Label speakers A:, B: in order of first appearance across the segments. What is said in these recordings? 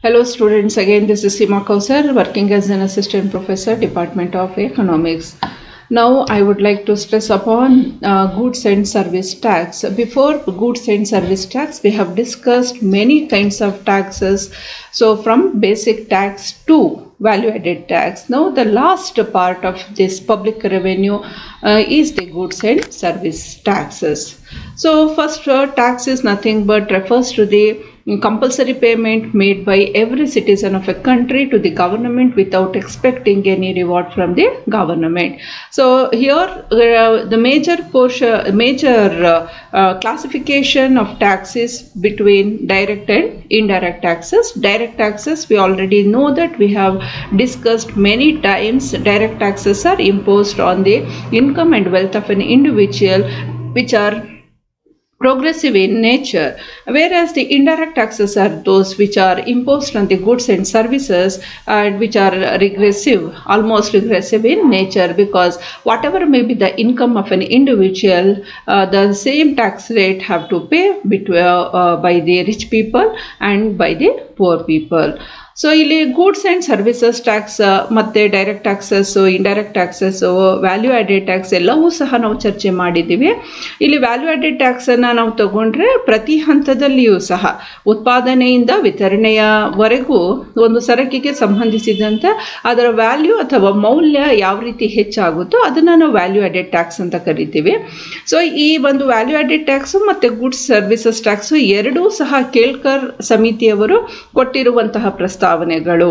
A: Hello students, again this is Sima Kausar working as an assistant professor Department of Economics. Now I would like to stress upon uh, goods and service tax. Before goods and service tax we have discussed many kinds of taxes. So from basic tax to value added tax. Now the last part of this public revenue uh, is the goods and service taxes. So first uh, tax is nothing but refers to the compulsory payment made by every citizen of a country to the government without expecting any reward from the government. So here uh, the major portion, major uh, uh, classification of taxes between direct and indirect taxes. Direct taxes we already know that we have discussed many times. Direct taxes are imposed on the income and wealth of an individual, which are progressive in nature, whereas the indirect taxes are those which are imposed on the goods and services and which are regressive, almost regressive in nature because whatever may be the income of an individual, uh, the same tax rate have to pay between, uh, by the rich people and by the poor people. So ಇಲ್ಲಿ goods and services tax ಮತ್ತು direct taxes indirect taxes value added tax ಎಲ್ಲವೂ ಸಹ ನಾವು ಚರ್ಚೆ ಮಾಡಿದ್ದೀವಿ ಇಲ್ಲಿ value added ಟ್ಯಾಕ್ಸನ್ನು ನಾವು ತಗೊಂಡ್ರೆ ಪ್ರತಿ ಹಂತದಲ್ಲಿಯೂ ಸಹ ಉತ್ಪಾದನೆಯಿಂದ ವಿತರಣೆಯವರೆಗೂ ಒಂದು ಸರಕಿಗೆ ಸಂಬಂಧಿಸಿದಂತೆ ಅದರ ವ್ಯಾಲ್ಯೂ ಅಥವಾ ಮೌಲ್ಯ ಯಾವ ರೀತಿ ಹೆಚ್ಚಾಗುತ್ತೋ ಅದನ್ನು ನಾವು ವ್ಯಾಲ್ಯೂ ಆ್ಯಡೆಡ್ ಟ್ಯಾಕ್ಸ್ ಅಂತ ಕರಿತೀವಿ ಸೊ ಈ ಒಂದು ವ್ಯಾಲ್ಯೂ ಆ್ಯಡೆಡ್ ಟ್ಯಾಕ್ಸು ಮತ್ತು ಗುಡ್ಸ್ ಸರ್ವಿಸಸ್ ಟ್ಯಾಕ್ಸು ಎರಡೂ ಸಹ ಕೇಳ್ಕರ್ ಸಮಿತಿಯವರು ಕೊಟ್ಟಿರುವಂತಹ ಪ್ರಸ್ತಾವನೆಗಳು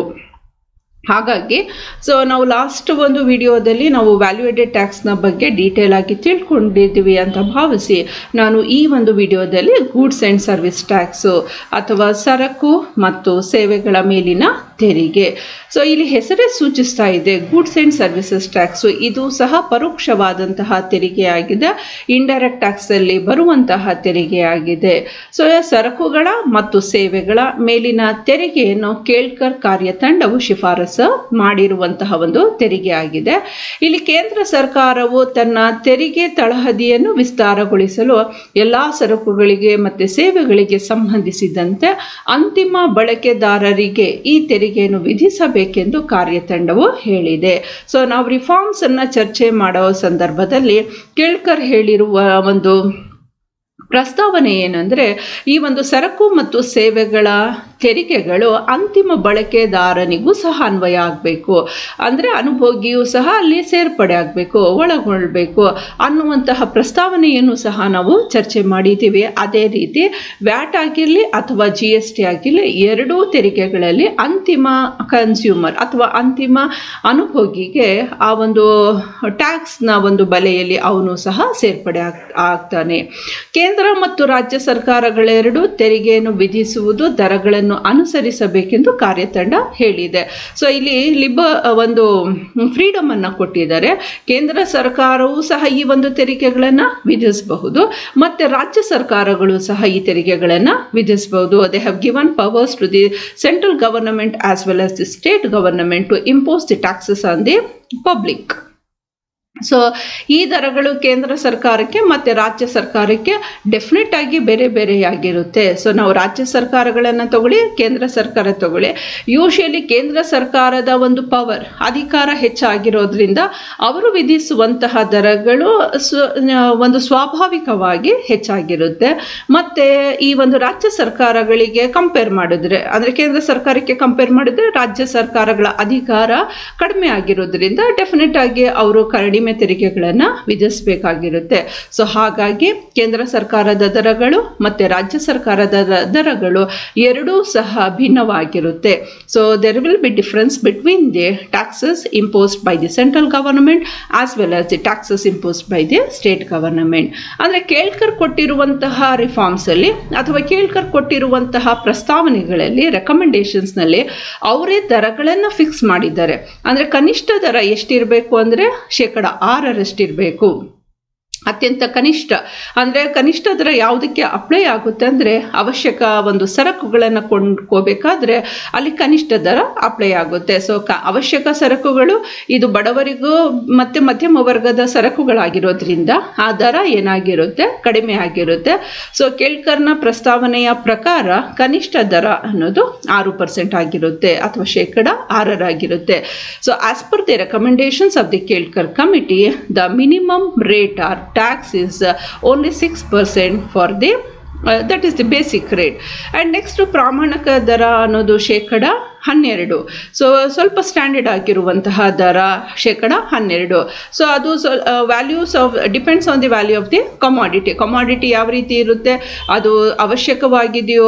A: ಹಾಗಾಗಿ ಸೊ ನಾವು ಲಾಸ್ಟ್ ಒಂದು ವಿಡಿಯೋದಲ್ಲಿ ನಾವು ವ್ಯಾಲ್ಯೂಯೇಟೆಡ್ ಟ್ಯಾಕ್ಸ್ನ ಬಗ್ಗೆ ಡೀಟೇಲ್ ಆಗಿ ತಿಳ್ಕೊಂಡಿದ್ದೀವಿ ಅಂತ ಭಾವಿಸಿ ನಾನು ಈ ಒಂದು ವಿಡಿಯೋದಲ್ಲಿ ಗೂಡ್ಸ್ ಆ್ಯಂಡ್ ಸರ್ವಿಸ್ ಟ್ಯಾಕ್ಸು ಅಥವಾ ಸರಕು ಮತ್ತು ಸೇವೆಗಳ ಮೇಲಿನ ತೆರಿಗೆ ಸೊ ಇಲ್ಲಿ ಹೆಸರೇ ಸೂಚಿಸ್ತಾ ಇದೆ ಗೂಡ್ಸ್ ಆ್ಯಂಡ್ ಸರ್ವಿಸಸ್ ಟ್ಯಾಕ್ಸು ಇದು ಸಹ ಪರೋಕ್ಷವಾದಂತಹ ತೆರಿಗೆಯಾಗಿದೆ ಇಂಡೈರೆಕ್ಟ್ ಟ್ಯಾಕ್ಸಲ್ಲಿ ಬರುವಂತಹ ತೆರಿಗೆಯಾಗಿದೆ ಸೊ ಸರಕುಗಳ ಮತ್ತು ಸೇವೆಗಳ ಮೇಲಿನ ತೆರಿಗೆಯನ್ನು ಕೇಳ್ಕರ್ ಕಾರ್ಯತಂಡವು ಶಿಫಾರಸು ಮಾಡಿರುವಂತಹ ಒಂದು ತೆರಿಗೆ ಆಗಿದೆ ಇಲ್ಲಿ ಕೇಂದ್ರ ಸರ್ಕಾರವು ತನ್ನ ತೆರಿಗೆ ತಳಹದಿಯನ್ನು ವಿಸ್ತಾರಗೊಳಿಸಲು ಎಲ್ಲ ಸರಕುಗಳಿಗೆ ಮತ್ತು ಸೇವೆಗಳಿಗೆ ಸಂಬಂಧಿಸಿದಂತೆ ಅಂತಿಮ ಬಳಕೆದಾರರಿಗೆ ಈ ತೆರಿಗೆಯನ್ನು ವಿಧಿಸಬೇಕೆಂದು ಕಾರ್ಯತಂಡವು ಹೇಳಿದೆ ಸೊ ನಾವು ರಿಫಾರ್ಮ್ಸ್ ಅನ್ನ ಚರ್ಚೆ ಮಾಡೋ ಸಂದರ್ಭದಲ್ಲಿ ಕೇಳ್ಕರ್ ಹೇಳಿರುವ ಒಂದು ಪ್ರಸ್ತಾವನೆ ಏನಂದರೆ ಈ ಒಂದು ಸರಕು ಮತ್ತು ಸೇವೆಗಳ ತೆರಿಗೆಗಳು ಅಂತಿಮ ಬಳಕೆದಾರನಿಗೂ ಸಹ ಅನ್ವಯ ಆಗಬೇಕು ಅಂದರೆ ಅನುಭೋಗಿಯೂ ಸಹ ಅಲ್ಲಿ ಸೇರ್ಪಡೆ ಆಗಬೇಕು ಒಳಗೊಳ್ಬೇಕು ಅನ್ನುವಂತಹ ಪ್ರಸ್ತಾವನೆಯನ್ನು ಸಹ ನಾವು ಚರ್ಚೆ ಮಾಡಿದ್ದೀವಿ ಅದೇ ರೀತಿ ವ್ಯಾಟ್ ಆಗಿರಲಿ ಅಥವಾ ಜಿ ಎಸ್ ಟಿ ಆಗಿರಲಿ ಎರಡೂ ತೆರಿಗೆಗಳಲ್ಲಿ ಅಂತಿಮ ಕನ್ಸ್ಯೂಮರ್ ಅಥವಾ ಅಂತಿಮ ಅನುಭೋಗಿಗೆ ಆ ಒಂದು ಟ್ಯಾಕ್ಸ್ನ ಒಂದು ಬಲೆಯಲ್ಲಿ ಅವನು ಸಹ ಸೇರ್ಪಡೆ ಆಗ್ ಆಗ್ತಾನೆ ಕೇಂದ್ರ ಮತ್ತು ರಾಜ್ಯ ಸರ್ಕಾರಗಳೆರಡು ತೆರಿಗೆಯನ್ನು ವಿಧಿಸುವುದು ದರಗಳನ್ನು ಅನುಸರಿಸಬೇಕೆಂದು ಕಾರ್ಯತಂಡ ಹೇಳಿದೆ ಸೊ ಇಲ್ಲಿ ಲಿಬ ಒಂದು ಫ್ರೀಡಮ್ ಅನ್ನು ಕೊಟ್ಟಿದ್ದಾರೆ ಕೇಂದ್ರ ಸರ್ಕಾರವು ಸಹ ಈ ಒಂದು ತೆರಿಗೆಗಳನ್ನು ವಿಧಿಸಬಹುದು ಮತ್ತು ರಾಜ್ಯ ಸರ್ಕಾರಗಳು ಸಹ ಈ ತೆರಿಗೆಗಳನ್ನು ವಿಧಿಸಬಹುದು they have given powers to the central government as well as the state government to impose the taxes on the public so ಈ ದರಗಳು ಕೇಂದ್ರ ಸರ್ಕಾರಕ್ಕೆ ಮತ್ತು ರಾಜ್ಯ ಸರ್ಕಾರಕ್ಕೆ ಡೆಫಿನೆಟ್ ಆಗಿ ಬೇರೆ ಬೇರೆಯಾಗಿರುತ್ತೆ ಸೊ ನಾವು ರಾಜ್ಯ ಸರ್ಕಾರಗಳನ್ನು ತಗೊಳ್ಳಿ ಕೇಂದ್ರ ಸರ್ಕಾರ ತಗೊಳ್ಳಿ ಯೂಶಲಿ ಕೇಂದ್ರ ಸರ್ಕಾರದ ಒಂದು ಪವರ್ ಅಧಿಕಾರ ಹೆಚ್ಚಾಗಿರೋದ್ರಿಂದ ಅವರು ವಿಧಿಸುವಂತಹ ದರಗಳು ಸ್ವ ಒಂದು ಸ್ವಾಭಾವಿಕವಾಗಿ ಹೆಚ್ಚಾಗಿರುತ್ತೆ ಮತ್ತು ಈ ಒಂದು ರಾಜ್ಯ ಸರ್ಕಾರಗಳಿಗೆ ಕಂಪೇರ್ ಮಾಡಿದ್ರೆ ಅಂದರೆ ಕೇಂದ್ರ ಸರ್ಕಾರಕ್ಕೆ ಕಂಪೇರ್ ಮಾಡಿದ್ರೆ ರಾಜ್ಯ ಸರ್ಕಾರಗಳ ಅಧಿಕಾರ ಕಡಿಮೆ ಆಗಿರೋದ್ರಿಂದ ಡೆಫಿನೆಟ್ ಆಗಿ ಅವರು ಕಡಿಮೆ ತೆರಿಗೆಗಳನ್ನು ವಿಧಿಸಬೇಕಾಗಿರುತ್ತೆ ಸೊ ಹಾಗಾಗಿ ಕೇಂದ್ರ ಸರ್ಕಾರದ ದರಗಳು ಮತ್ತು ರಾಜ್ಯ ಸರ್ಕಾರದ ದರಗಳು ಎರಡೂ ಸಹ ಭಿನ್ನವಾಗಿರುತ್ತೆ so there will be difference between the taxes imposed by the central government as well as the taxes imposed by the state government ಅಂದರೆ ಕೇಳ್ಕರ್ ಕೊಟ್ಟಿರುವಂತಹ ರಿಫಾರ್ಮ್ಸಲ್ಲಿ ಅಥವಾ ಕೇಳ್ಕರ್ ಕೊಟ್ಟಿರುವಂತಹ ಪ್ರಸ್ತಾವನೆಗಳಲ್ಲಿ ರೆಕಮೆಂಡೇಶನ್ಸ್ನಲ್ಲಿ ಅವರೇ ದರಗಳನ್ನು ಫಿಕ್ಸ್ ಮಾಡಿದ್ದಾರೆ ಅಂದರೆ ಕನಿಷ್ಠ ದರ ಎಷ್ಟಿರಬೇಕು ಅಂದರೆ ಶೇಕಡ ಆರರಷ್ಟಿರಬೇಕು ಅತ್ಯಂತ ಕನಿಷ್ಠ ಅಂದರೆ ಕನಿಷ್ಠ ದರ ಯಾವುದಕ್ಕೆ ಅಪ್ಲೈ ಆಗುತ್ತೆ ಅಂದರೆ ಅವಶ್ಯಕ ಒಂದು ಸರಕುಗಳನ್ನು ಕೊಂಡ್ಕೋಬೇಕಾದ್ರೆ ಅಲ್ಲಿ ಕನಿಷ್ಠ ದರ ಅಪ್ಲೈ ಆಗುತ್ತೆ ಸೊ ಕ ಅವಶ್ಯಕ ಸರಕುಗಳು ಇದು ಬಡವರಿಗೂ ಮತ್ತು ಮಧ್ಯಮ ವರ್ಗದ ಸರಕುಗಳಾಗಿರೋದ್ರಿಂದ ಆ ದರ ಏನಾಗಿರುತ್ತೆ ಕಡಿಮೆ ಆಗಿರುತ್ತೆ ಸೊ ಕೇಳ್ಕರ್ನ ಪ್ರಸ್ತಾವನೆಯ ಪ್ರಕಾರ ಕನಿಷ್ಠ ದರ ಅನ್ನೋದು ಆರು ಪರ್ಸೆಂಟ್ ಆಗಿರುತ್ತೆ ಅಥವಾ ಶೇಕಡ ಆರರಾಗಿರುತ್ತೆ so as per the recommendations of the Kelkar committee the minimum rate are tax is only six percent for the that is the basic rate and next ಪ್ರಾಮಾಣಿಕ ದರ ಅನ್ನೋದು ಶೇಕಡ ಹನ್ನೆರಡು ಸೊ ಸ್ವಲ್ಪ ಸ್ಟ್ಯಾಂಡರ್ಡ್ ಆಗಿರುವಂತಹ ದರ ಶೇಕಡ ಹನ್ನೆರಡು ಸೊ ಅದು ಸ್ವ values of depends on the value of the commodity commodity ಯಾವ ರೀತಿ ಇರುತ್ತೆ ಅದು ಅವಶ್ಯಕವಾಗಿದೆಯೋ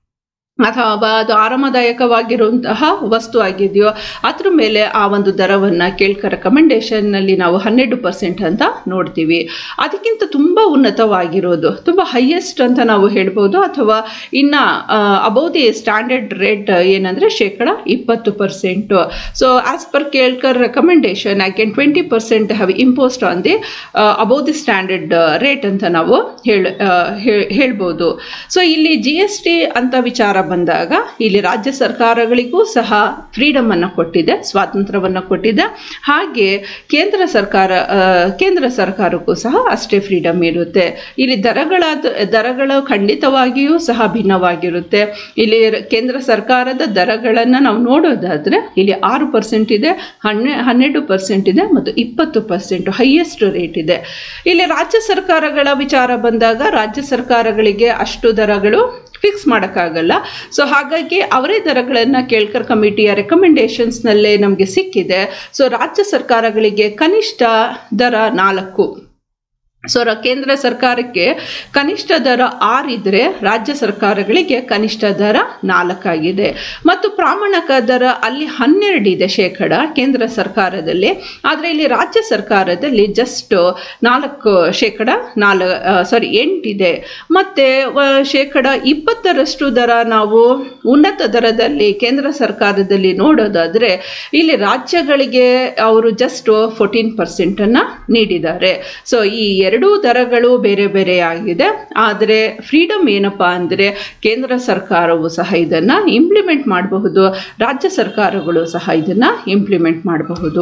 A: ಅಥವಾ ಅದು ಆರಾಮದಾಯಕವಾಗಿರುವಂತಹ ವಸ್ತು ಆಗಿದೆಯೋ ಅದ್ರ ಮೇಲೆ ಆ ಒಂದು ದರವನ್ನು ಕೇಳ್ಕ ರೆಕಮೆಂಡೇಷನ್ನಲ್ಲಿ ನಾವು ಹನ್ನೆರಡು ಪರ್ಸೆಂಟ್ ಅಂತ ನೋಡ್ತೀವಿ ಅದಕ್ಕಿಂತ ತುಂಬ ಉನ್ನತವಾಗಿರೋದು ತುಂಬ ಹೈಯೆಸ್ಟ್ ಅಂತ ನಾವು ಹೇಳ್ಬೋದು ಅಥವಾ ಇನ್ನು ಅಬೌವ್ ದಿ ಸ್ಟ್ಯಾಂಡರ್ಡ್ ರೇಟ್ ಏನಂದರೆ ಶೇಕಡ ಇಪ್ಪತ್ತು percent so as per Kelkar recommendation I can twenty percent have imposed on the above the standard rate ಅಂತ ನಾವು ಹೇಳ ಹೇಳ್ಬೋದು ಸೊ ಇಲ್ಲಿ ಜಿ ಎಸ್ ಟಿ ಅಂತ ವಿಚಾರ ಬಂದಾಗ ಇಲ್ಲಿ ರಾಜ್ಯ ಸರ್ಕಾರಗಳಿಗೂ ಸಹ ಫ್ರೀಡಮ್ ಅನ್ನು ಕೊಟ್ಟಿದೆ ಸ್ವಾತಂತ್ರ್ಯವನ್ನು ಕೊಟ್ಟಿದೆ ಹಾಗೆ ಕೇಂದ್ರ ಸರ್ಕಾರ ಕೇಂದ್ರ ಸರ್ಕಾರಕ್ಕೂ ಸಹ ಅಷ್ಟೇ ಫ್ರೀಡಮ್ ಇರುತ್ತೆ ಇಲ್ಲಿ ದರಗಳ ದರಗಳು ಖಂಡಿತವಾಗಿಯೂ ಸಹ ಭಿನ್ನವಾಗಿರುತ್ತೆ ಇಲ್ಲಿ ಕೇಂದ್ರ ಸರ್ಕಾರದ ದರಗಳನ್ನು ನಾವು ನೋಡೋದಾದರೆ ಇಲ್ಲಿ ಆರು ಪರ್ಸೆಂಟ್ ಇದೆ ಹನ್ನೆ ಹನ್ನೆರಡು ಪರ್ಸೆಂಟ್ ಇದೆ ಮತ್ತು ಇಪ್ಪತ್ತು ಪರ್ಸೆಂಟ್ ಹೈಯೆಸ್ಟ್ ರೇಟ್ ಇದೆ ಇಲ್ಲಿ ರಾಜ್ಯ ಸರ್ಕಾರಗಳ ವಿಚಾರ ಬಂದಾಗ ರಾಜ್ಯ ಸರ್ಕಾರಗಳಿಗೆ ಅಷ್ಟು ದರಗಳು ಫಿಕ್ಸ್ ಮಾಡೋಕ್ಕಾಗಲ್ಲ ಸೊ ಹಾಗಾಗಿ ಅವರೇ ದರಗಳನ್ನು ಕೇಳ್ಕರ್ ಕಮಿಟಿಯ ರೆಕಮೆಂಡೇಶನ್ಸ್ನಲ್ಲೇ ನಮಗೆ ಸಿಕ್ಕಿದೆ ಸೊ ರಾಜ್ಯ ಸರ್ಕಾರಗಳಿಗೆ ಕನಿಷ್ಠ ದರ ನಾಲ್ಕು ಸೊ ಕೇಂದ್ರ ಸರ್ಕಾರಕ್ಕೆ ಕನಿಷ್ಠ ದರ ಆರಿದ್ರೆ ರಾಜ್ಯ ಸರ್ಕಾರಗಳಿಗೆ ಕನಿಷ್ಠ ದರ ನಾಲ್ಕಾಗಿದೆ ಮತ್ತು ಪ್ರಾಮಾಣಿಕ ದರ ಅಲ್ಲಿ ಹನ್ನೆರಡಿದೆ ಶೇಕಡ ಕೇಂದ್ರ ಸರ್ಕಾರದಲ್ಲಿ ಆದರೆ ಇಲ್ಲಿ ರಾಜ್ಯ ಸರ್ಕಾರದಲ್ಲಿ ಜಸ್ಟ್ ನಾಲ್ಕು ಶೇಕಡ ನಾಲ್ ಸಾರಿ ಎಂಟಿದೆ ಮತ್ತು ಶೇಕಡ ಇಪ್ಪತ್ತರಷ್ಟು ದರ ನಾವು ಉನ್ನತ ದರದಲ್ಲಿ ಕೇಂದ್ರ ಸರ್ಕಾರದಲ್ಲಿ ನೋಡೋದಾದರೆ ಇಲ್ಲಿ ರಾಜ್ಯಗಳಿಗೆ ಅವರು ಜಸ್ಟ್ ಫೋರ್ಟೀನ್ ಪರ್ಸೆಂಟನ್ನು ನೀಡಿದ್ದಾರೆ ಸೊ ಈ ಎರಡೂ ದರಗಳು ಬೇರೆ ಬೇರೆ ಆಗಿದೆ ಆದರೆ ಫ್ರೀಡಮ್ ಏನಪ್ಪ ಅಂದರೆ ಕೇಂದ್ರ ಸರ್ಕಾರವು ಸಹ ಇದನ್ನು ಇಂಪ್ಲಿಮೆಂಟ್ ಮಾಡಬಹುದು ರಾಜ್ಯ ಸರ್ಕಾರಗಳು ಸಹ ಇದನ್ನು ಇಂಪ್ಲಿಮೆಂಟ್ ಮಾಡಬಹುದು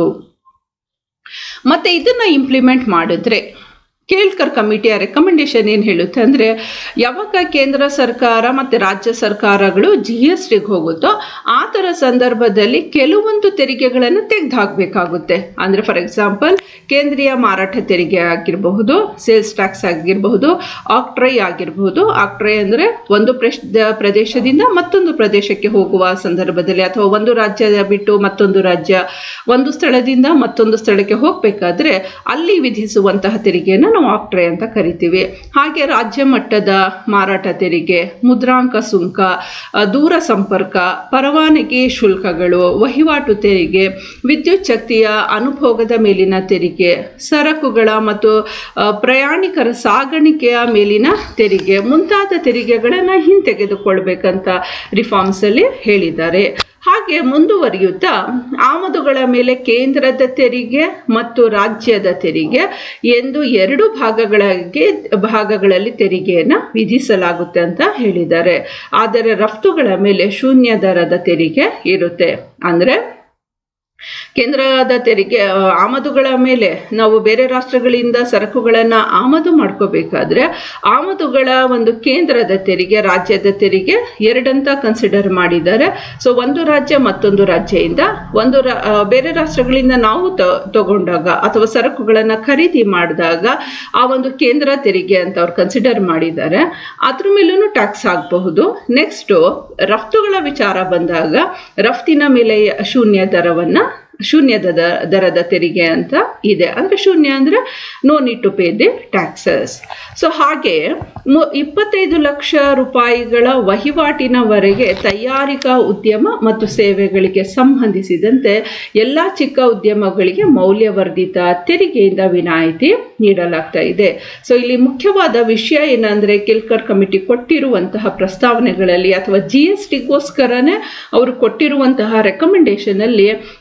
A: ಮತ್ತು ಇದನ್ನು ಇಂಪ್ಲಿಮೆಂಟ್ ಮಾಡಿದ್ರೆ ಕೇಳ್ಕರ್ ಕಮಿಟಿಯ ರೆಕಮೆಂಡೇಶನ್ ಏನು ಹೇಳುತ್ತೆ ಅಂದರೆ ಯಾವಾಗ ಕೇಂದ್ರ ಸರ್ಕಾರ ಮತ್ತು ರಾಜ್ಯ ಸರ್ಕಾರಗಳು ಜಿ ಎಸ್ ಟಿಗೆ ಹೋಗುತ್ತೋ ಆ ಥರ ಸಂದರ್ಭದಲ್ಲಿ ಕೆಲವೊಂದು ತೆರಿಗೆಗಳನ್ನು ತೆಗೆದು ಹಾಕಬೇಕಾಗುತ್ತೆ ಅಂದರೆ ಫಾರ್ ಎಕ್ಸಾಂಪಲ್ ಕೇಂದ್ರೀಯ ಮಾರಾಟ ತೆರಿಗೆ ಆಗಿರಬಹುದು ಸೇಲ್ಸ್ ಟ್ಯಾಕ್ಸ್ ಆಗಿರಬಹುದು ಆಕ್ಟ್ರೈ ಆಗಿರಬಹುದು ಆಕ್ಟ್ರೈ ಅಂದರೆ ಒಂದು ಪ್ರಶ್ ಪ್ರದೇಶದಿಂದ ಮತ್ತೊಂದು ಪ್ರದೇಶಕ್ಕೆ ಹೋಗುವ ಸಂದರ್ಭದಲ್ಲಿ ಅಥವಾ ಒಂದು ರಾಜ್ಯ ಬಿಟ್ಟು ಮತ್ತೊಂದು ರಾಜ್ಯ ಒಂದು ಸ್ಥಳದಿಂದ ಮತ್ತೊಂದು ಸ್ಥಳಕ್ಕೆ ಹೋಗಬೇಕಾದ್ರೆ ಅಲ್ಲಿ ವಿಧಿಸುವಂತಹ ತೆರಿಗೆಯನ್ನು ನಾವು ಆಕ್ಟ್ರೆ ಅಂತ ಕರಿತೀವಿ ಹಾಗೆ ರಾಜ್ಯ ಮಟ್ಟದ ಮಾರಾಟ ತೆರಿಗೆ ಮುದ್ರಾಂಕ ಸುಂಕ ದೂರ ಸಂಪರ್ಕ ಪರವಾನಗಿ ಶುಲ್ಕಗಳು ವಹಿವಾಟು ತೆರಿಗೆ ವಿದ್ಯುತ್ ಶಕ್ತಿಯ ಅನುಭೋಗದ ಮೇಲಿನ ತೆರಿಗೆ ಸರಕುಗಳ ಮತ್ತು ಪ್ರಯಾಣಿಕರ ಸಾಗಾಣಿಕೆಯ ಮೇಲಿನ ತೆರಿಗೆ ಮುಂತಾದ ತೆರಿಗೆಗಳನ್ನು ಹಿಂತೆಗೆದುಕೊಳ್ಬೇಕಂತ ರಿಫಾರ್ಮ್ಸಲ್ಲಿ ಹೇಳಿದ್ದಾರೆ ಹಾಗೆ ಮುಂದುವರಿಯುತ್ತಾ ಆಮದುಗಳ ಮೇಲೆ ಕೇಂದ್ರದ ತೆರಿಗೆ ಮತ್ತು ರಾಜ್ಯದ ತೆರಿಗೆ ಎಂದು ಎರಡು ಭಾಗಗಳಿಗೆ ಭಾಗಗಳಲ್ಲಿ ತೆರಿಗೆಯನ್ನು ವಿಧಿಸಲಾಗುತ್ತೆ ಅಂತ ಹೇಳಿದ್ದಾರೆ ಆದರೆ ರಫ್ತುಗಳ ಮೇಲೆ ಶೂನ್ಯ ದರದ ತೆರಿಗೆ ಇರುತ್ತೆ ಅಂದರೆ ಕೇಂದ್ರದ ತೆರಿಗೆ ಆಮದುಗಳ ಮೇಲೆ ನಾವು ಬೇರೆ ರಾಷ್ಟ್ರಗಳಿಂದ ಸರಕುಗಳನ್ನು ಆಮದು ಮಾಡ್ಕೋಬೇಕಾದ್ರೆ ಆಮದುಗಳ ಒಂದು ಕೇಂದ್ರದ ತೆರಿಗೆ ರಾಜ್ಯದ ತೆರಿಗೆ ಎರಡಂತ ಕನ್ಸಿಡರ್ ಮಾಡಿದ್ದಾರೆ ಸೊ ಒಂದು ರಾಜ್ಯ ಮತ್ತೊಂದು ರಾಜ್ಯದಿಂದ ಒಂದು ಬೇರೆ ರಾಷ್ಟ್ರಗಳಿಂದ ನಾವು ತಗೊಂಡಾಗ ಅಥವಾ ಸರಕುಗಳನ್ನು ಖರೀದಿ ಮಾಡಿದಾಗ ಆ ಒಂದು ಕೇಂದ್ರ ತೆರಿಗೆ ಅಂತ ಅವ್ರು ಕನ್ಸಿಡರ್ ಮಾಡಿದ್ದಾರೆ ಅದ್ರ ಮೇಲೂ ಟ್ಯಾಕ್ಸ್ ಆಗಬಹುದು ನೆಕ್ಸ್ಟು ರಫ್ತುಗಳ ವಿಚಾರ ಬಂದಾಗ ರಫ್ತಿನ ಮೇಲೆ ಶೂನ್ಯ ದರವನ್ನು ಶೂನ್ಯದ ದರದ ತೆರಿಗೆ ಅಂತ ಇದೆ ಅಂದರೆ ಶೂನ್ಯ ಅಂದರೆ no need to pay the taxes so ಹಾಗೆ ಮು ಇಪ್ಪತ್ತೈದು ಲಕ್ಷ ರೂಪಾಯಿಗಳ ವಹಿವಾಟಿನವರೆಗೆ ತಯಾರಿಕಾ ಉದ್ಯಮ ಮತ್ತು ಸೇವೆಗಳಿಗೆ ಸಂಬಂಧಿಸಿದಂತೆ ಎಲ್ಲ ಚಿಕ್ಕ ಉದ್ಯಮಗಳಿಗೆ ಮೌಲ್ಯವರ್ಧಿತ ತೆರಿಗೆಯಿಂದ ವಿನಾಯಿತಿ ನೀಡಲಾಗ್ತಾ ಇದೆ ಸೊ ಇಲ್ಲಿ ಮುಖ್ಯವಾದ ವಿಷಯ ಏನಂದರೆ ಕಿಲ್ಕರ್ ಕಮಿಟಿ ಕೊಟ್ಟಿರುವಂತಹ ಪ್ರಸ್ತಾವನೆಗಳಲ್ಲಿ ಅಥವಾ ಜಿ ಎಸ್ ಟಿಗೋಸ್ಕರನೇ ಅವರು ಕೊಟ್ಟಿರುವಂತಹ ರೆಕಮೆಂಡೇಶನಲ್ಲಿ ಈ ಆರು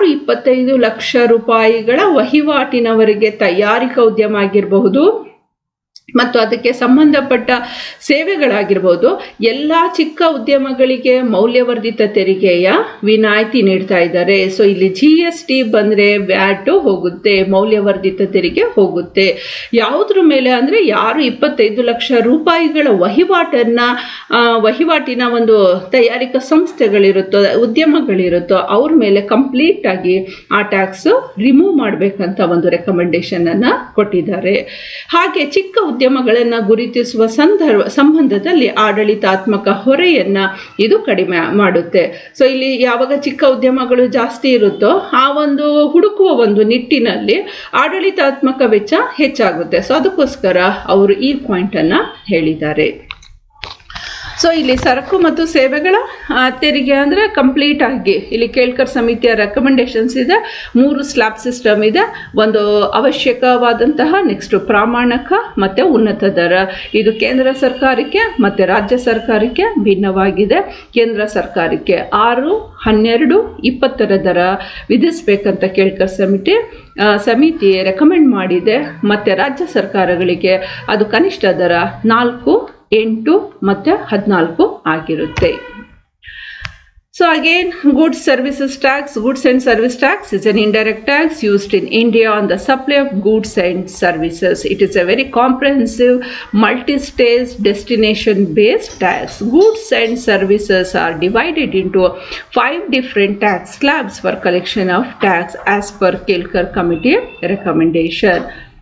A: ಯಾರು ಇಪ್ಪತ್ತೈದು ಲಕ್ಷ ರೂಪಾಯಿಗಳ ವಹಿವಾಟಿನವರೆಗೆ ತಯಾರಿಕಾ ಉದ್ಯಮ ಆಗಿರಬಹುದು ಮತ್ತು ಅದಕ್ಕೆ ಸಂಬಂಧಪಟ್ಟ ಸೇವೆಗಳಾಗಿರ್ಬೋದು ಎಲ್ಲ ಚಿಕ್ಕ ಉದ್ಯಮಗಳಿಗೆ ಮೌಲ್ಯವರ್ಧಿತ ತೆರಿಗೆಯ ವಿನಾಯಿತಿ ನೀಡ್ತಾ ಇದ್ದಾರೆ ಸೊ ಇಲ್ಲಿ ಜಿ ಎಸ್ ಟಿ ಬಂದರೆ ವ್ಯಾಟು ಹೋಗುತ್ತೆ ಮೌಲ್ಯವರ್ಧಿತ ತೆರಿಗೆ ಹೋಗುತ್ತೆ ಯಾವುದ್ರ ಮೇಲೆ ಅಂದರೆ ಯಾರು ಇಪ್ಪತ್ತೈದು ಲಕ್ಷ ರೂಪಾಯಿಗಳ ವಹಿವಾಟನ್ನು ವಹಿವಾಟಿನ ಒಂದು ತಯಾರಿಕಾ ಸಂಸ್ಥೆಗಳಿರುತ್ತೋ ಉದ್ಯಮಗಳಿರುತ್ತೋ ಅವ್ರ ಮೇಲೆ ಕಂಪ್ಲೀಟ್ ಆಗಿ ಆ ಟ್ಯಾಕ್ಸ್ ರಿಮೂವ್ ಮಾಡಬೇಕಂತ ಒಂದು ರೆಕಮೆಂಡೇಶನನ್ನು ಕೊಟ್ಟಿದ್ದಾರೆ ಹಾಗೆ ಚಿಕ್ಕ ಉದ್ಯಮಗಳನ್ನು ಗುರುತಿಸುವ ಸಂದರ್ಭ ಸಂಬಂಧದಲ್ಲಿ ಆಡಳಿತಾತ್ಮಕ ಹೊರೆಯನ್ನು ಇದು ಕಡಿಮೆ ಮಾಡುತ್ತೆ ಸೊ ಇಲ್ಲಿ ಯಾವಾಗ ಚಿಕ್ಕ ಉದ್ಯಮಗಳು ಜಾಸ್ತಿ ಇರುತ್ತೋ ಆ ಒಂದು ಹುಡುಕುವ ಒಂದು ನಿಟ್ಟಿನಲ್ಲಿ ಆಡಳಿತಾತ್ಮಕ ವೆಚ್ಚ ಹೆಚ್ಚಾಗುತ್ತೆ ಸೊ ಅದಕ್ಕೋಸ್ಕರ ಅವರು ಈ ಪಾಯಿಂಟನ್ನು ಹೇಳಿದ್ದಾರೆ ಸೊ ಇಲ್ಲಿ ಸರಕು ಮತ್ತು ಸೇವೆಗಳ ಆ, ತೆರಿಗೆ ಅಂದರೆ ಕಂಪ್ಲೀಟ್ ಆಗಿ ಇಲ್ಲಿ ಕೇಳ್ಕರ್ ಸಮಿತಿಯ ರೆಕಮೆಂಡೇಶನ್ಸ್ ಇದೆ ಮೂರು ಸ್ಲ್ಯಾಬ್ ಸಿಸ್ಟಮ್ ಇದೆ ಒಂದು ಅವಶ್ಯಕವಾದಂತಹ ನೆಕ್ಸ್ಟ್ ಪ್ರಾಮಾಣಿಕ ಮತ್ತು ಉನ್ನತ ದರ ಇದು ಕೇಂದ್ರ ಸರ್ಕಾರಕ್ಕೆ ಮತ್ತು ರಾಜ್ಯ ಸರ್ಕಾರಕ್ಕೆ ಭಿನ್ನವಾಗಿದೆ ಕೇಂದ್ರ ಸರ್ಕಾರಕ್ಕೆ ಆರು ಹನ್ನೆರಡು ಇಪ್ಪತ್ತರ ದರ ವಿಧಿಸಬೇಕಂತ ಕೇಳ್ಕರ್ ಸಮಿತಿ ಆ, ಸಮಿತಿ ರೆಕಮೆಂಡ್ ಮಾಡಿದೆ ಮತ್ತು ರಾಜ್ಯ ಸರ್ಕಾರಗಳಿಗೆ ಅದು ಕನಿಷ್ಠ ದರ ನಾಲ್ಕು ಎಂಟು ಮತ್ತು ಹದಿನಾಲ್ಕು ಆಗಿರುತ್ತೆ So again, goods services tax, goods and service tax is an indirect tax used in India on the supply of goods and services. It is a very comprehensive, multi-stage, destination-based tax. Goods and services are divided into five different tax slabs for collection of tax as per Kelkar Committee recommendation.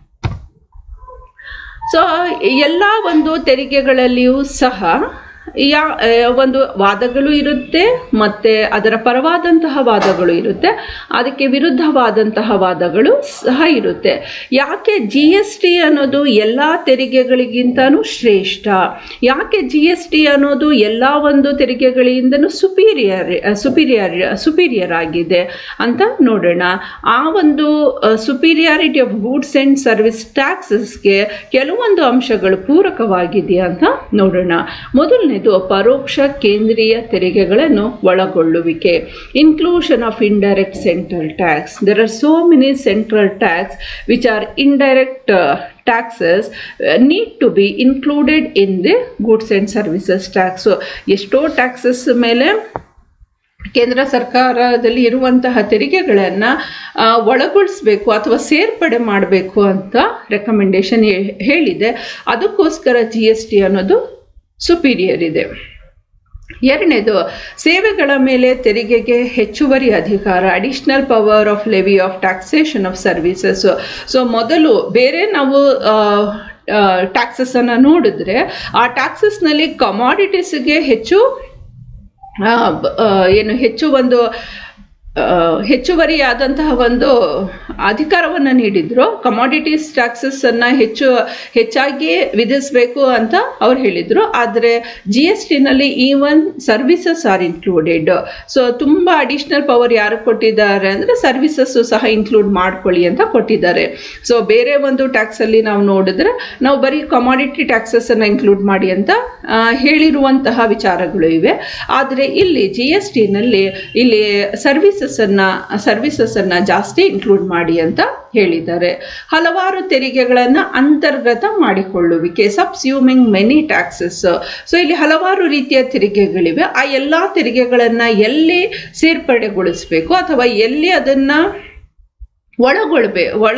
A: So ಎಲ್ಲ ಒಂದು ತೆರಿಗೆಗಳಲ್ಲಿಯೂ ಸಹ ಯಾ ಆ, ಒಂದು ವಾದಗಳು ಇರುತ್ತೆ ಮತ್ತು ಅದರ ಪರವಾದಂತಹ ವಾದಗಳು ಇರುತ್ತೆ ಅದಕ್ಕೆ ವಿರುದ್ಧವಾದಂತಹ ವಾದಗಳು ಸಹ ಇರುತ್ತೆ ಯಾಕೆ ಜಿ ಎಸ್ ಟಿ ಅನ್ನೋದು ಎಲ್ಲ ತೆರಿಗೆಗಳಿಗಿಂತನೂ ಶ್ರೇಷ್ಠ ಯಾಕೆ ಜಿ ಎಸ್ ಟಿ ಅನ್ನೋದು ಎಲ್ಲ ಒಂದು ತೆರಿಗೆಗಳಿಂದನೂ ಸುಪೀರಿಯರ್ ಸುಪೀರಿಯರ್ ಸುಪೀರಿಯರ್ ಆಗಿದೆ ಅಂತ ನೋಡೋಣ ಆ ಒಂದು superiority of goods and service ಟ್ಯಾಕ್ಸಸ್ಗೆ ಕೆಲವೊಂದು ಅಂಶಗಳು ಪೂರಕವಾಗಿದೆಯಾ ಅಂತ ನೋಡೋಣ ಮೊದಲನೇದು ಪರೋಕ್ಷ ಕೇಂದ್ರೀಯ ತೆರಿಗೆಗಳನ್ನು ಒಳಗೊಳ್ಳುವಿಕೆ inclusion of indirect central tax there are so many central tax which are indirect taxes need to be included in the goods and services tax ಎಷ್ಟೋ ಟ್ಯಾಕ್ಸಸ್ ಮೇಲೆ ಕೇಂದ್ರ ಸರ್ಕಾರದಲ್ಲಿ ಇರುವಂತಹ ತೆರಿಗೆಗಳನ್ನು ಒಳಗೊಳಿಸಬೇಕು ಅಥವಾ ಸೇರ್ಪಡೆ ಮಾಡಬೇಕು ಅಂತ ರೆಕಮೆಂಡೇಶನ್ ಹೇಳಿದೆ ಅದಕ್ಕೋಸ್ಕರ ಜಿ ಎಸ್ ಟಿ ಅನ್ನೋದು ಸುಪೀರಿಯರ್ ಇದೆ ಎರಡನೇದು ಸೇವೆಗಳ ಮೇಲೆ ತೆರಿಗೆಗೆ ಹೆಚ್ಚುವರಿ ಅಧಿಕಾರ additional power of levy of taxation of services so ಮೊದಲು ಬೇರೆ ನಾವು ಟ್ಯಾಕ್ಸಸನ್ನು ನೋಡಿದ್ರೆ ಆ ಟ್ಯಾಕ್ಸಸ್ನಲ್ಲಿ ಕಮಾಡಿಟೀಸ್ಗೆ ಹೆಚ್ಚು ಆ, ಬ- ಆ, ಏನು ಹೆಚ್ಚು ಒಂದು ಆ, ಹೆಚ್ಚುವರಿಯಾದಂತಹ ಒಂದು ಅಧಿಕಾರವನ್ನು ನೀಡಿದ್ರು ಕಮಾಡಿಟೀಸ್ ಟ್ಯಾಕ್ಸಸ್ಸನ್ನು ಹೆಚ್ಚು ಹೆಚ್ಚಾಗಿ ವಿಧಿಸಬೇಕು ಅಂತ ಅವ್ರು ಹೇಳಿದರು ಆದರೆ ಜಿ ಎಸ್ ಟಿನಲ್ಲಿ even services are included so ತುಂಬ ಅಡಿಷ್ನಲ್ ಪವರ್ ಯಾರು ಕೊಟ್ಟಿದ್ದಾರೆ ಅಂದರೆ ಸರ್ವಿಸಸ್ಸು ಸಹ ಇನ್ಕ್ಲೂಡ್ ಮಾಡ್ಕೊಳ್ಳಿ ಅಂತ ಕೊಟ್ಟಿದ್ದಾರೆ ಸೊ ಬೇರೆ ಒಂದು ಟ್ಯಾಕ್ಸಲ್ಲಿ ನಾವು ನೋಡಿದ್ರೆ ನಾವು ಬರೀ ಕಮಾಡಿಟಿ ಟ್ಯಾಕ್ಸಸ್ಸನ್ನು ಇನ್ಕ್ಲೂಡ್ ಮಾಡಿ ಅಂತ ಆ, ಹೇಳಿರುವಂತಹ ವಿಚಾರಗಳು ಇವೆ ಆದರೆ ಇಲ್ಲಿ ಜಿ ಎಸ್ ಟಿನಲ್ಲಿ ಇಲ್ಲಿ ಸರ್ವಿಸಸ್ಸನ್ನು ಸರ್ವಿಸಸ್ಸನ್ನು ಜಾಸ್ತಿ ಇನ್ಕ್ಲೂಡ್ ಮಾಡಿ ಅಂತ ಹೇಳಿದ್ದಾರೆ ಹಲವಾರು ತೆರಿಗೆಗಳನ್ನು ಅಂತರ್ಗತ ಮಾಡಿಕೊಳ್ಳುವಿಕೆ ಸಬ್ಸ್ಯೂಮಿಂಗ್ ಮೆನಿ ಟ್ಯಾಕ್ಸಸ್ ಸೊ ಇಲ್ಲಿ ಹಲವಾರು ರೀತಿಯ ತೆರಿಗೆಗಳಿವೆ ಆ ಎಲ್ಲ ತೆರಿಗೆಗಳನ್ನು ಎಲ್ಲಿ ಸೇರ್ಪಡೆಗೊಳಿಸಬೇಕು ಅಥವಾ ಎಲ್ಲಿ ಅದನ್ನು ಒಳಗೊಳ್ಬೇ ಒಳ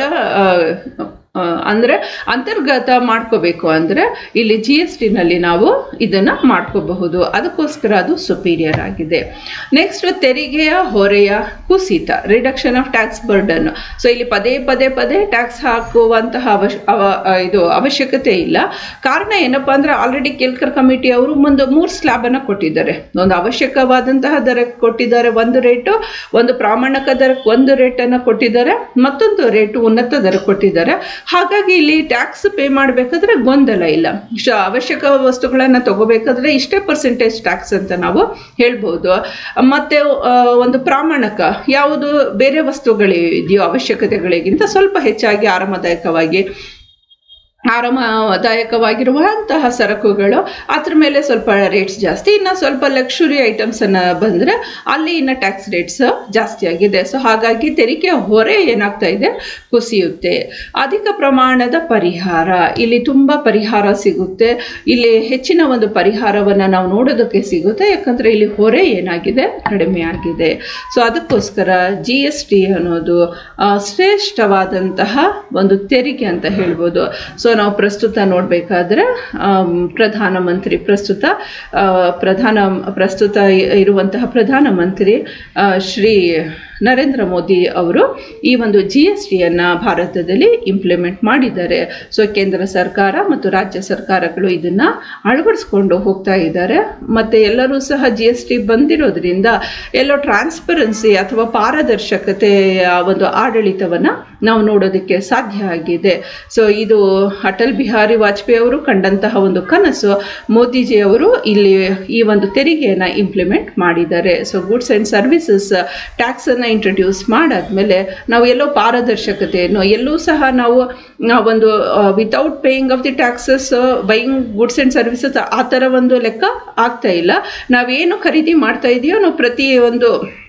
A: ಅಂದರೆ ಅಂತರ್ಗತ ಮಾಡ್ಕೋಬೇಕು ಅಂದರೆ ಇಲ್ಲಿ ಜಿ ಎಸ್ ಟಿನಲ್ಲಿ ನಾವು ಇದನ್ನು ಮಾಡ್ಕೋಬಹುದು ಅದಕ್ಕೋಸ್ಕರ ಅದು ಸುಪೀರಿಯರ್ ಆಗಿದೆ ನೆಕ್ಸ್ಟ್ ತೆರಿಗೆಯ ಹೊರೆಯ ಕುಸಿತ reduction of tax burden so ಇಲ್ಲಿ ಪದೇ ಪದೇ ಪದೇ ಟ್ಯಾಕ್ಸ್ ಹಾಕುವಂತಹ ಅವಶ್ಯ ಅವ ಇದು ಅವಶ್ಯಕತೆ ಇಲ್ಲ ಕಾರಣ ಏನಪ್ಪ ಅಂದರೆ ಆಲ್ರೆಡಿ ಕೇಲ್ಕರ್ ಕಮಿಟಿ ಅವರು ಒಂದು ಮೂರು ಸ್ಲ್ಯಾಬನ್ನು ಕೊಟ್ಟಿದ್ದಾರೆ ಒಂದು ಅವಶ್ಯಕವಾದಂತಹ ದರ ಕೊಟ್ಟಿದ್ದಾರೆ ಒಂದು ರೇಟು ಒಂದು ಪ್ರಾಮಾಣಿಕ ದರಕ್ಕೆ ಒಂದು ರೇಟನ್ನು ಕೊಟ್ಟಿದ್ದಾರೆ ಮತ್ತೊಂದು ರೇಟು ಉನ್ನತ ದರ ಕೊಟ್ಟಿದ್ದಾರೆ ಹಾಗಾಗಿ ಇಲ್ಲಿ ಟ್ಯಾಕ್ಸ್ ಪೇ ಮಾಡಬೇಕಾದ್ರೆ ಗೊಂದಲ ಇಲ್ಲ ಇಷ್ಟು ಅವಶ್ಯಕ ವಸ್ತುಗಳನ್ನು ತಗೋಬೇಕಾದ್ರೆ ಇಷ್ಟೇ ಪರ್ಸೆಂಟೇಜ್ ಟ್ಯಾಕ್ಸ್ ಅಂತ ನಾವು ಹೇಳ್ಬೋದು ಮತ್ತು ಆ, ಒಂದು ಪ್ರಾಮಾಣಿಕ ಯಾವುದು ಬೇರೆ ವಸ್ತುಗಳಿದೆಯೋ ಅವಶ್ಯಕತೆಗಳಿಗಿಂತ ಸ್ವಲ್ಪ ಹೆಚ್ಚಾಗಿ ಆರಾಮದಾಯಕವಾಗಿ ಆರಾಮದಾಯಕವಾಗಿರುವಂತಹ ಸರಕುಗಳು ಅದ್ರ ಮೇಲೆ ಸ್ವಲ್ಪ ರೇಟ್ಸ್ ಜಾಸ್ತಿ ಇನ್ನು ಸ್ವಲ್ಪ ಲಕ್ಷುರಿ ಐಟಮ್ಸನ್ನು ಬಂದರೆ ಅಲ್ಲಿ ಇನ್ನು ಟ್ಯಾಕ್ಸ್ ರೇಟ್ಸ್ ಜಾಸ್ತಿ ಆಗಿದೆ ಸೊ ಹಾಗಾಗಿ ತೆರಿಗೆ ಹೊರೆ ಏನಾಗ್ತಾ ಇದೆ ಕುಸಿಯುತ್ತೆ ಅಧಿಕ ಪ್ರಮಾಣದ ಪರಿಹಾರ ಇಲ್ಲಿ ತುಂಬ ಪರಿಹಾರ ಸಿಗುತ್ತೆ ಇಲ್ಲಿ ಹೆಚ್ಚಿನ ಒಂದು ಪರಿಹಾರವನ್ನು ನಾವು ನೋಡೋದಕ್ಕೆ ಸಿಗುತ್ತೆ ಯಾಕಂದರೆ ಇಲ್ಲಿ ಹೊರೆ ಏನಾಗಿದೆ ಕಡಿಮೆ ಆಗಿದೆ ಸೊ ಅದಕ್ಕೋಸ್ಕರ ಜಿ ಎಸ್ ಟಿ ಅನ್ನೋದು ಆ, ಶ್ರೇಷ್ಠವಾದಂತಹ ಒಂದು ತೆರಿಗೆ ಅಂತ ಹೇಳ್ಬೋದು ಸೊ ನಾವು ಪ್ರಸ್ತುತ ನೋಡಬೇಕಾದ್ರೆ ಪ್ರಧಾನಮಂತ್ರಿ ಪ್ರಸ್ತುತ ಆ, ಪ್ರಧಾನ ಪ್ರಸ್ತುತ ಇ- ಇರುವಂತಹ ಪ್ರಧಾನಮಂತ್ರಿ ಆ, ಶ್ರೀ ನರೇಂದ್ರ ಮೋದಿ ಅವರು ಈ ಒಂದು ಜಿ ಎಸ್ ಟಿಯನ್ನು ಭಾರತದಲ್ಲಿ ಇಂಪ್ಲಿಮೆಂಟ್ ಮಾಡಿದ್ದಾರೆ ಸೊ ಕೇಂದ್ರ ಸರ್ಕಾರ ಮತ್ತು ರಾಜ್ಯ ಸರ್ಕಾರಗಳು ಇದನ್ನು ಅಳವಡಿಸ್ಕೊಂಡು ಹೋಗ್ತಾ ಇದ್ದಾರೆ ಮತ್ತು ಎಲ್ಲರೂ ಸಹ ಜಿ ಎಸ್ ಟಿ ಬಂದಿರೋದ್ರಿಂದ ಎಲ್ಲೋ ಟ್ರಾನ್ಸ್ಪರೆನ್ಸಿ ಅಥವಾ ಪಾರದರ್ಶಕತೆಯ ಒಂದು ಆಡಳಿತವನ್ನು ನಾವು ನೋಡೋದಕ್ಕೆ ಸಾಧ್ಯ ಆಗಿದೆ ಸೊ ಇದು ಅಟಲ್ ಬಿಹಾರಿ ವಾಜಪೇಯಿ ಅವರು ಕಂಡಂತಹ ಒಂದು ಕನಸು ಮೋದಿಜಿ ಅವರು ಇಲ್ಲಿ ಈ ಒಂದು ತೆರಿಗೆಯನ್ನು ಇಂಪ್ಲಿಮೆಂಟ್ ಮಾಡಿದ್ದಾರೆ ಸೊ ಗುಡ್ಸ್ ಆ್ಯಂಡ್ ಸರ್ವಿಸಸ್ ಟ್ಯಾಕ್ಸನ್ನು ಇಂಟ್ರೊಡ್ಯೂಸ್ ಮಾಡಾದ್ಮೇಲೆ ನಾವು ಎಲ್ಲೋ ಪಾರದರ್ಶಕತೆಯನ್ನು ಎಲ್ಲೂ ಸಹ ನಾವು ಆ, ಒಂದು without paying of the taxes buying goods and services ಆ ಥರ ಒಂದು ಲೆಕ್ಕ ಆಗ್ತಾ ಇಲ್ಲ ನಾವೇನು ಖರೀದಿ ಮಾಡ್ತಾ ಇದೆಯೋ ನಾವು ಪ್ರತಿ ಒಂದು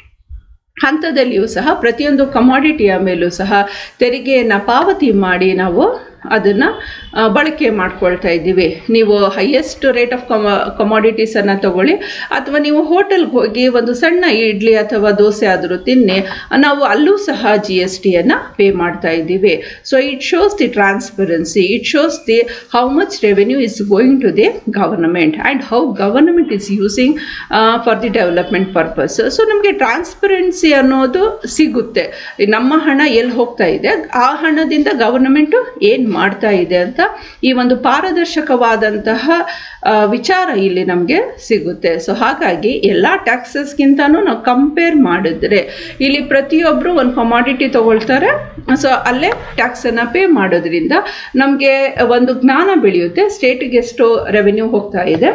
A: ಹಂತದಲ್ಲಿಯೂ ಸಹ ಪ್ರತಿಯೊಂದು ಕಮಾಡಿಟಿಯ ಮೇಲೂ ಸಹ ತೆರಿಗೆಯನ್ನು ಪಾವತಿ ಮಾಡಿ ನಾವು ಅದನ್ನು ಬಳಕೆ ಮಾಡ್ಕೊಳ್ತಾ ಇದ್ದೀವಿ ನೀವು ಹೈಯೆಸ್ಟ್ ರೇಟ್ ಆಫ್ ಕಮ ಕಮಾಡಿಟೀಸನ್ನು ತಗೊಳ್ಳಿ ಅಥವಾ ನೀವು ಹೋಟೆಲ್ಗೆ ಹೋಗಿ ಒಂದು ಸಣ್ಣ ಇಡ್ಲಿ ಅಥವಾ ದೋಸೆ ಆದರೂ ತಿನ್ನಿ ನಾವು ಅಲ್ಲೂ ಸಹ ಜಿ ಎಸ್ ಟಿಯನ್ನು ಪೇ ಮಾಡ್ತಾ ಇದ್ದೀವಿ so it shows the transparency it shows the how much revenue is going to the government and how government is using for the development purpose so ನಮಗೆ ಟ್ರಾನ್ಸ್ಪರೆನ್ಸಿ ಅನ್ನೋದು ಸಿಗುತ್ತೆ ನಮ್ಮ ಹಣ ಎಲ್ಲಿ ಹೋಗ್ತಾ ಇದೆ ಆ ಹಣದಿಂದ ಗವರ್ನಮೆಂಟು ಏನು ಮಾಡ್ತಾ ಇದೆ ಅಂತ ಈ ಒಂದು ಪಾರದರ್ಶಕವಾದಂತಹ ಆ, ವಿಚಾರ ಇಲ್ಲಿ ನಮಗೆ ಸಿಗುತ್ತೆ ಸೊ ಹಾಗಾಗಿ ಎಲ್ಲ ಟ್ಯಾಕ್ಸಸ್ಗಿಂತನೂ ನಾವು ಕಂಪೇರ್ ಮಾಡಿದ್ರೆ ಇಲ್ಲಿ ಪ್ರತಿಯೊಬ್ಬರು ಒಂದು ಕಮಾಡಿಟಿ ತಗೊಳ್ತಾರೆ ಸೊ ಅಲ್ಲೇ ಟ್ಯಾಕ್ಸನ್ನು ಪೇ ಮಾಡೋದ್ರಿಂದ ನಮಗೆ ಒಂದು ಜ್ಞಾನ ಬೆಳೆಯುತ್ತೆ ಸ್ಟೇಟಿಗೆ ಎಷ್ಟು ರೆವೆನ್ಯೂ ಹೋಗ್ತಾ ಇದೆ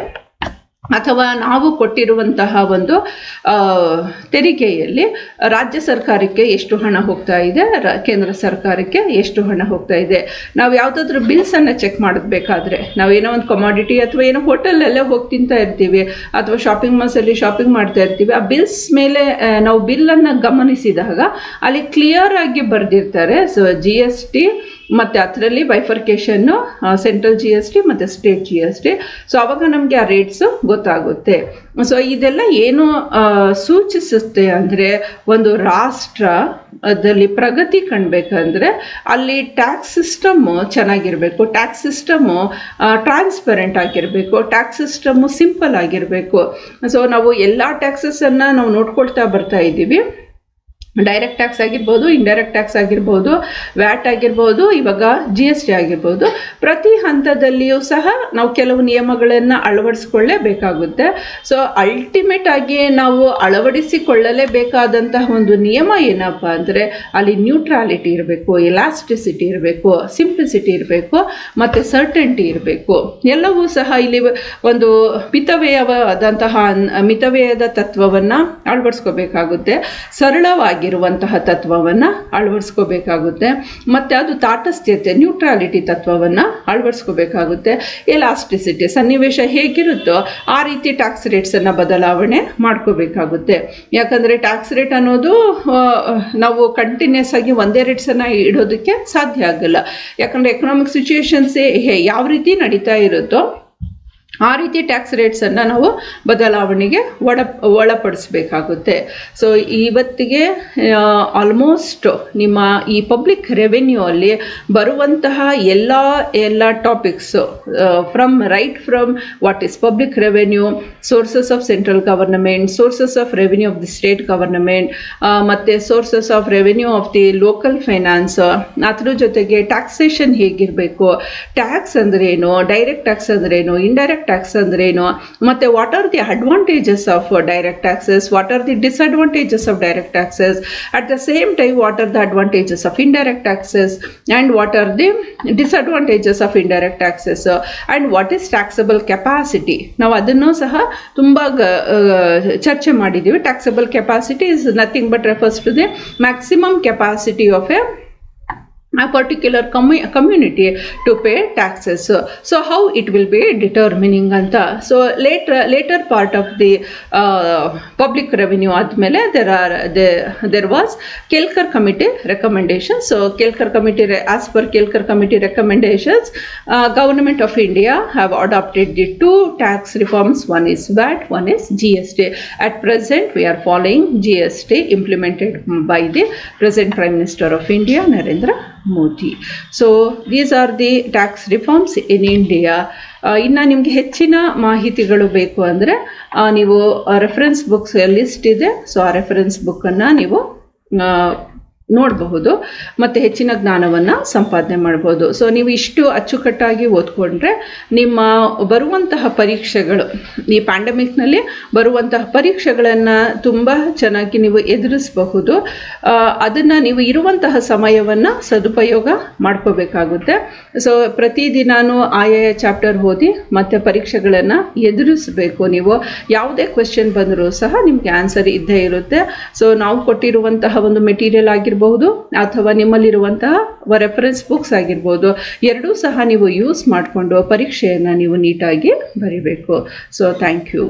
A: ಅಥವಾ ನಾವು ಕೊಟ್ಟಿರುವಂತಹ ಒಂದು ಆ, ತೆರಿಗೆಯಲ್ಲಿ ರಾಜ್ಯ ಸರ್ಕಾರಕ್ಕೆ ಎಷ್ಟು ಹಣ ಹೋಗ್ತಾ ಇದೆ ರ- ಕೇಂದ್ರ ಸರ್ಕಾರಕ್ಕೆ ಎಷ್ಟು ಹಣ ಹೋಗ್ತಾ ಇದೆ ನಾವು ಯಾವುದಾದ್ರೂ ಬಿಲ್ಸನ್ನು ಚೆಕ್ ಮಾಡಬೇಕಾದ್ರೆ ನಾವೇನೋ ಒಂದು ಕಮಾಡಿಟಿ ಅಥವಾ ಏನೋ ಹೋಟೆಲಲ್ಲೇ ಹೋಗಿ ತಿಂತಾ ಇರ್ತೀವಿ ಅಥವಾ ಶಾಪಿಂಗ್ ಮಾಲ್ಸಲ್ಲಿ ಶಾಪಿಂಗ್ ಮಾಡ್ತಾ ಇರ್ತೀವಿ ಆ ಬಿಲ್ಸ್ ಮೇಲೆ ಆ, ನಾವು ಬಿಲ್ಲನ್ನು ಗಮನಿಸಿದಾಗ ಅಲ್ಲಿ ಕ್ಲಿಯರ್ ಆಗಿ ಬರೆದಿರ್ತಾರೆ ಸೊ ಜಿ ಎಸ್ ಟಿ ಮತ್ತು ಅದರಲ್ಲಿ ಬೈಫರ್ಕೇಷನ್ನು ಸೆಂಟ್ರಲ್ ಜಿ ಎಸ್ ಟಿ ಮತ್ತು state G S T so ಅವಾಗ ನಮಗೆ ಆ ರೇಟ್ಸು ಗೊತ್ತಾಗುತ್ತೆ ಸೊ ಇದೆಲ್ಲ ಏನು ಆ, ಸೂಚಿಸುತ್ತೆ ಅಂದರೆ ಒಂದು ರಾಷ್ಟ್ರ ಅದಲ್ಲಿ ಪ್ರಗತಿ ಕಾಣಬೇಕಂದ್ರೆ ಅಲ್ಲಿ ಟ್ಯಾಕ್ಸ್ ಸಿಸ್ಟಮ್ಮು ಚೆನ್ನಾಗಿರಬೇಕು ಟ್ಯಾಕ್ಸ್ ಸಿಸ್ಟಮು ಟ್ರಾನ್ಸ್ಪರೆಂಟ್ ಆಗಿರಬೇಕು ಟ್ಯಾಕ್ಸ್ ಸಿಸ್ಟಮು ಸಿಂಪಲ್ ಆಗಿರಬೇಕು ಸೊ ನಾವು ಎಲ್ಲ ಟ್ಯಾಕ್ಸಸನ್ನು ನಾವು ನೋಡ್ಕೊಳ್ತಾ ಬರ್ತಾ ಇದ್ದೀವಿ ಡೈರೆಕ್ಟ್ ಟ್ಯಾಕ್ಸ್ ಆಗಿರ್ಬೋದು ಇಂಡೈರೆಕ್ಟ್ ಟ್ಯಾಕ್ಸ್ ಆಗಿರ್ಬೋದು ವ್ಯಾಟ್ ಆಗಿರ್ಬೋದು ಇವಾಗ ಜಿ ಎಸ್ ಟಿ ಆಗಿರ್ಬೋದು ಪ್ರತಿ ಹಂತದಲ್ಲಿಯೂ ಸಹ ನಾವು ಕೆಲವು ನಿಯಮಗಳನ್ನು ಅಳವಡಿಸ್ಕೊಳ್ಳೇಬೇಕಾಗುತ್ತೆ ಸೊ ಅಲ್ಟಿಮೇಟ್ ಆಗಿ ನಾವು ಅಳವಡಿಸಿಕೊಳ್ಳಲೇಬೇಕಾದಂತಹ ಒಂದು ನಿಯಮ ಏನಪ್ಪ ಅಂದರೆ ಅಲ್ಲಿ ನ್ಯೂಟ್ರಾಲಿಟಿ ಇರಬೇಕು ಎಲಾಸ್ಟಿಸಿಟಿ ಇರಬೇಕು ಸಿಂಪ್ಲಿಸಿಟಿ ಇರಬೇಕು ಮತ್ತು ಸರ್ಟೆಂಟಿ ಇರಬೇಕು ಎಲ್ಲವೂ ಸಹ ಇಲ್ಲಿ ಒಂದು ಮಿತವ್ಯಯವಾದಂತಹ ಮಿತವ್ಯಯದ ತತ್ವವನ್ನು ಅಳವಡಿಸ್ಕೋಬೇಕಾಗುತ್ತೆ ಸರಳವಾಗಿರುವಂತಹ ತತ್ವವನ್ನು ಅಳವಡಿಸ್ಕೋಬೇಕಾಗುತ್ತೆ ಮತ್ತು ಅದು ತಾಟಸ್ಥ್ಯತೆ ನ್ಯೂಟ್ರಾಲಿಟಿ ತತ್ವವನ್ನು ಅಳವಡಿಸ್ಕೋಬೇಕಾಗುತ್ತೆ ಎಲಾಸ್ಟಿಸಿಟಿ ಸನ್ನಿವೇಶ ಹೇಗಿರುತ್ತೋ ಆ ರೀತಿ ಟ್ಯಾಕ್ಸ್ ರೇಟ್ಸನ್ನು ಬದಲಾವಣೆ ಮಾಡ್ಕೋಬೇಕಾಗುತ್ತೆ ಯಾಕಂದರೆ ಟ್ಯಾಕ್ಸ್ ರೇಟ್ ಅನ್ನೋದು ಆ, ನಾವು ಕಂಟಿನ್ಯೂಸ್ ಆಗಿ ಒಂದೇ ರೇಟ್ಸನ್ನು ಇಡೋದಕ್ಕೆ ಸಾಧ್ಯ ಆಗಲ್ಲ ಯಾಕಂದರೆ ಎಕನಾಮಿಕ್ ಸಿಚುವೇಶನ್ಸೇ ಯಾವ ರೀತಿ ನಡೀತಾ ಇರುತ್ತೋ ಆ ರೀತಿ ಟ್ಯಾಕ್ಸ್ ರೇಟ್ಸನ್ನು ನಾವು ಬದಲಾವಣೆಗೆ ಒಳ ಒಳಪಡಿಸ್ಬೇಕಾಗುತ್ತೆ ಸೊ ಇವತ್ತಿಗೆ ಆಲ್ಮೋಸ್ಟ್ ನಿಮ್ಮ ಈ ಪಬ್ಲಿಕ್ ರೆವೆನ್ಯೂ ಅಲ್ಲಿ ಬರುವಂತಹ ಎಲ್ಲ ಎಲ್ಲ topics from right from what is public revenue sources of central government sources of revenue of the state government ಮತ್ತು sources of revenue of the local finance ಅದ್ರ ಜೊತೆಗೆ ಟ್ಯಾಕ್ಸೇಷನ್ ಹೇಗಿರಬೇಕು ಟ್ಯಾಕ್ಸ್ ಅಂದ್ರೇನು ಡೈರೆಕ್ಟ್ ಟ್ಯಾಕ್ಸ್ ಅಂದ್ರೇನು ಇಂಡೈರೆಕ್ಟ್ ಟ್ಯಾಕ್ಸ್ ಅಂದ್ರೇನು ಮತ್ತು what are the advantages of direct taxes what are the disadvantages of direct taxes at the same time what are the advantages of indirect taxes and what are the disadvantages of indirect taxes and what is taxable capacity ನಾವು ಅದನ್ನು ಸಹ ತುಂಬ ಗ ಆ, ಚರ್ಚೆ ಮಾಡಿದ್ದೀವಿ taxable capacity is nothing but refers to the maximum capacity of a a particular commu- community to pay taxes so how it will be determining anta so later later part of the uh, public revenue admele there are there, there was kelkar committee recommendations so kelkar committee re- as per kelkar committee recommendations uh, government of india have adopted the two tax reforms one is vat one is gst at present we are following gst implemented by the present prime minister of india narendra Modi so these are the tax reforms in India ಇನ್ನು ನಿಮಗೆ ಹೆಚ್ಚಿನ ಮಾಹಿತಿಗಳು ಬೇಕು ಅಂದರೆ ನೀವು reference books list ಇದೆ so ಆ reference ಬುಕ್ಕನ್ನು ನೀವು ಆ, ನೋಡಬಹುದು ಮತ್ತು ಹೆಚ್ಚಿನ ಜ್ಞಾನವನ್ನು ಸಂಪಾದನೆ ಮಾಡ್ಬೋದು ಸೊ ನೀವು ಇಷ್ಟು ಅಚ್ಚುಕಟ್ಟಾಗಿ ಓದ್ಕೊಂಡ್ರೆ ನಿಮ್ಮ ಬರುವಂತಹ ಪರೀಕ್ಷೆಗಳು ಈ ಪ್ಯಾಂಡಮಿಕ್ನಲ್ಲಿ ಬರುವಂತಹ ಪರೀಕ್ಷೆಗಳನ್ನು ತುಂಬ ಚೆನ್ನಾಗಿ ನೀವು ಎದುರಿಸಬಹುದು ಅದನ್ನು ನೀವು ಇರುವಂತಹ ಸಮಯವನ್ನು ಸದುಪಯೋಗ ಮಾಡ್ಕೋಬೇಕಾಗುತ್ತೆ ಸೊ ಪ್ರತಿದಿನಾನು ಆಯಾಯ ಚಾಪ್ಟರ್ ಓದಿ ಮತ್ತು ಪರೀಕ್ಷೆಗಳನ್ನು ಎದುರಿಸಬೇಕು ನೀವು ಯಾವುದೇ ಕ್ವೆಶನ್ ಬಂದರೂ ಸಹ ನಿಮಗೆ ಆನ್ಸರ್ ಇದ್ದೇ ಇರುತ್ತೆ ಸೊ ನಾವು ಕೊಟ್ಟಿರುವಂತಹ ಒಂದು ಮೆಟೀರಿಯಲ್ ಆಗಿರಬಹುದು ಅಥವಾ ನಿಮ್ಮಲ್ಲಿರುವಂತಹ ರೆಫರೆನ್ಸ್ ಬುಕ್ಸ್ ಆಗಿರ್ಬೋದು ಎರಡೂ ಸಹ ನೀವು ಯೂಸ್ ಮಾಡಿಕೊಂಡು ಪರೀಕ್ಷೆಯನ್ನು ನೀವು ನೀಟಾಗಿ ಬರಿಬೇಕು ಸೊ ಥ್ಯಾಂಕ್ ಯು